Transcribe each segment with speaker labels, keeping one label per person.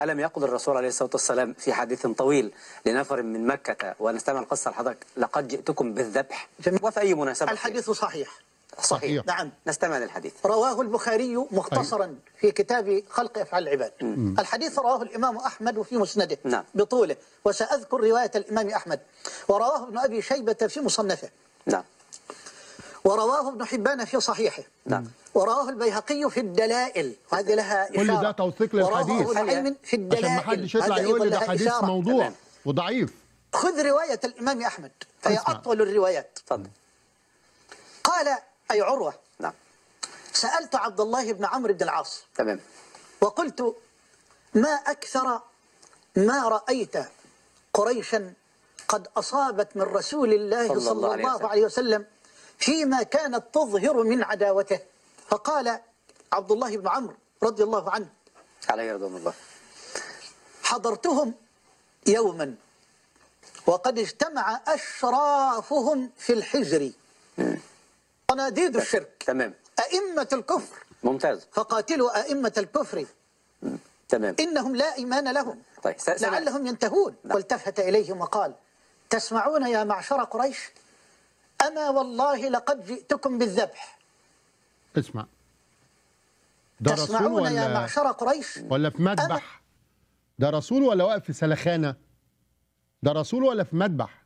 Speaker 1: ألم يقل الرسول عليه الصلاة والسلام في حديث طويل لنفر من مكة ونستمع القصة لحضرتك لقد جئتكم بالذبح
Speaker 2: جميل.
Speaker 1: وفي أي مناسبة
Speaker 2: الحديث صحيح
Speaker 1: صحيح
Speaker 2: نعم
Speaker 1: نستمع للحديث
Speaker 2: رواه البخاري مختصرا في كتاب خلق أفعال العباد الحديث رواه الإمام أحمد في مسنده
Speaker 1: نعم.
Speaker 2: بطوله وسأذكر رواية الإمام أحمد ورواه ابن أبي شيبة في مصنفه
Speaker 1: نعم
Speaker 2: ورواه ابن حبان في صحيحه
Speaker 1: نعم
Speaker 2: ورواه البيهقي في الدلائل وهذه لها
Speaker 3: كل
Speaker 2: إشارة
Speaker 3: ده توثيق
Speaker 2: ورواه
Speaker 3: للحديث.
Speaker 2: ابو نعيم في
Speaker 3: عشان
Speaker 2: الدلائل
Speaker 3: ما حدش يطلع
Speaker 2: هذا
Speaker 3: يقول لي
Speaker 2: أيضا
Speaker 3: ده
Speaker 2: لها
Speaker 3: حديث
Speaker 2: إشارة.
Speaker 3: موضوع
Speaker 1: تمام.
Speaker 3: وضعيف
Speaker 2: خذ رواية الإمام أحمد فهي
Speaker 3: اسمع.
Speaker 2: أطول الروايات
Speaker 1: تفضل
Speaker 2: قال أي عروة
Speaker 1: نعم
Speaker 2: سألت عبد الله بن عمرو بن العاص
Speaker 1: تمام
Speaker 2: وقلت ما أكثر ما رأيت قريشا قد أصابت من رسول الله
Speaker 1: صلى
Speaker 2: صلى,
Speaker 1: الله عليه
Speaker 2: الله
Speaker 1: وسلم.
Speaker 2: عليه وسلم فيما كانت تظهر من عداوته فقال عبد الله بن عمرو رضي الله عنه
Speaker 1: عليه رضوان الله
Speaker 2: حضرتهم يوما وقد اجتمع أشرافهم في الحجر صناديد الشرك
Speaker 1: تمام
Speaker 2: أئمة الكفر
Speaker 1: ممتاز
Speaker 2: فقاتلوا أئمة الكفر
Speaker 1: تمام
Speaker 2: إنهم لا إيمان لهم
Speaker 1: طيب س- سمع-
Speaker 2: لعلهم ينتهون
Speaker 1: نعم.
Speaker 2: والتفت إليهم وقال تسمعون يا معشر قريش أما والله لقد جئتكم بالذبح
Speaker 3: اسمع ده رسول
Speaker 2: تسمعون يا
Speaker 3: ولا
Speaker 2: معشر قريش
Speaker 3: ولا في مذبح ده رسول ولا واقف في سلخانه ده رسول ولا في مذبح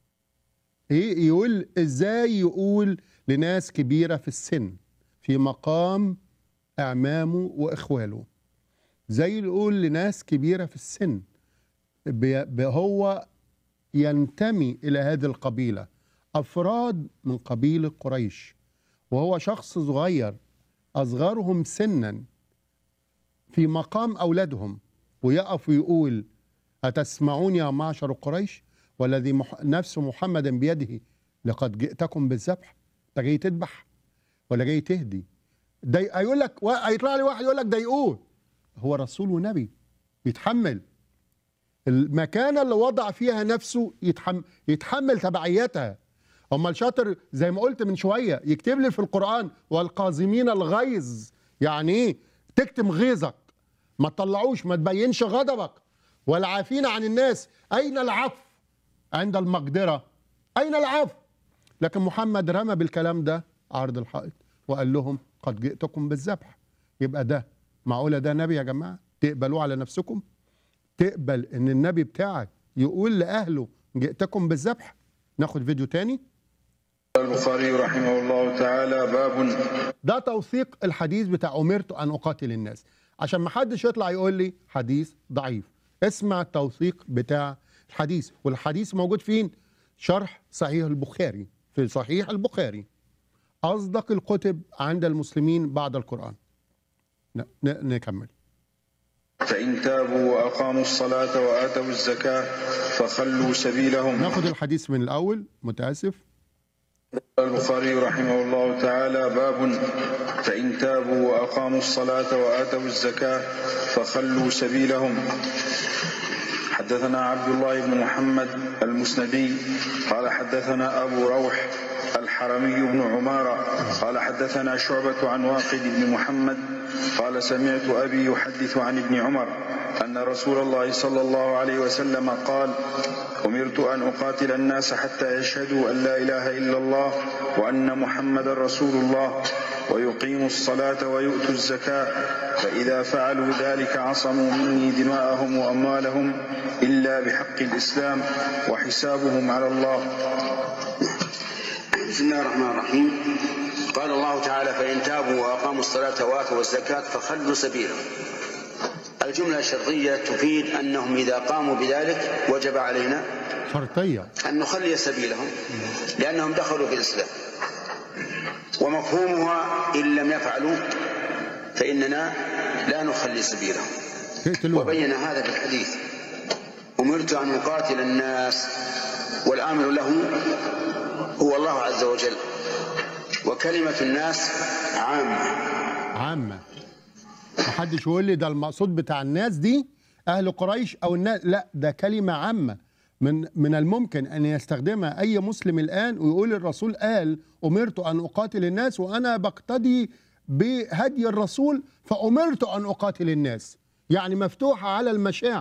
Speaker 3: ايه يقول ازاي يقول لناس كبيره في السن في مقام اعمامه واخواله زي يقول لناس كبيره في السن بي- ب- هو ينتمي الى هذه القبيله افراد من قبيله قريش وهو شخص صغير اصغرهم سنا في مقام اولادهم ويقف ويقول أتسمعون يا معشر قريش والذي مح... نفس محمد بيده لقد جئتكم بالذبح انت جاي تذبح ولا جاي تهدي ده هيقول لك و... هيطلع لي واحد يقول لك ده يقول هو رسول ونبي يتحمل المكانه اللي وضع فيها نفسه يتحمل, يتحمل تبعيتها امال شاطر زي ما قلت من شويه يكتب لي في القران والقازمين الغيظ يعني ايه تكتم غيظك ما تطلعوش ما تبينش غضبك والعافين عن الناس اين العفو عند المقدره اين العفو لكن محمد رمى بالكلام ده عرض الحائط وقال لهم قد جئتكم بالذبح يبقى ده معقوله ده نبي يا جماعه تقبلوه على نفسكم تقبل ان النبي بتاعك يقول لاهله جئتكم بالذبح ناخد فيديو تاني
Speaker 4: البخاري رحمه الله تعالى باب
Speaker 3: ده توثيق الحديث بتاع امرت ان اقاتل الناس عشان ما حدش يطلع يقول لي حديث ضعيف اسمع التوثيق بتاع الحديث والحديث موجود فين شرح صحيح البخاري في صحيح البخاري اصدق الكتب عند المسلمين بعد القران ن- ن- نكمل
Speaker 4: فإن تابوا وأقاموا الصلاة وآتوا الزكاة فخلوا سبيلهم
Speaker 3: ناخد الحديث من الاول متاسف
Speaker 4: البخاري رحمه الله تعالى باب فإن تابوا وأقاموا الصلاة وآتوا الزكاة فخلوا سبيلهم حدثنا عبد الله بن محمد المسندي قال حدثنا أبو روح الحرمي بن عمارة قال حدثنا شعبة عن واقد بن محمد قال سمعت أبي يحدث عن ابن عمر أن رسول الله صلى الله عليه وسلم قال أمرت أن أقاتل الناس حتى يشهدوا أن لا إله إلا الله وأن محمدا رسول الله ويقيموا الصلاة ويؤتوا الزكاة فإذا فعلوا ذلك عصموا مني دماءهم وأموالهم إلا بحق الإسلام وحسابهم على الله
Speaker 5: بسم الله الرحمن الرحيم قال الله تعالى فإن تابوا وأقاموا الصلاة وآتوا الزكاة فخلوا سبيلهم الجملة الشرطية تفيد أنهم إذا قاموا بذلك وجب علينا
Speaker 3: شرطيه
Speaker 5: أن نخلي سبيلهم لأنهم دخلوا في الإسلام ومفهومها إن لم يفعلوا فإننا لا نخلي سبيلهم
Speaker 3: تقتلوها
Speaker 5: وبين هذا في الحديث أمرت أن أقاتل الناس والآمر له هو الله عز وجل وكلمة الناس عامة
Speaker 3: عامة محدش يقول لي ده المقصود بتاع الناس دي أهل قريش أو الناس لا ده كلمة عامة من من الممكن أن يستخدمها أي مسلم الآن ويقول الرسول قال أمرت أن أقاتل الناس وأنا بقتدي بهدي الرسول فأمرت أن أقاتل الناس يعني مفتوحة على المشاع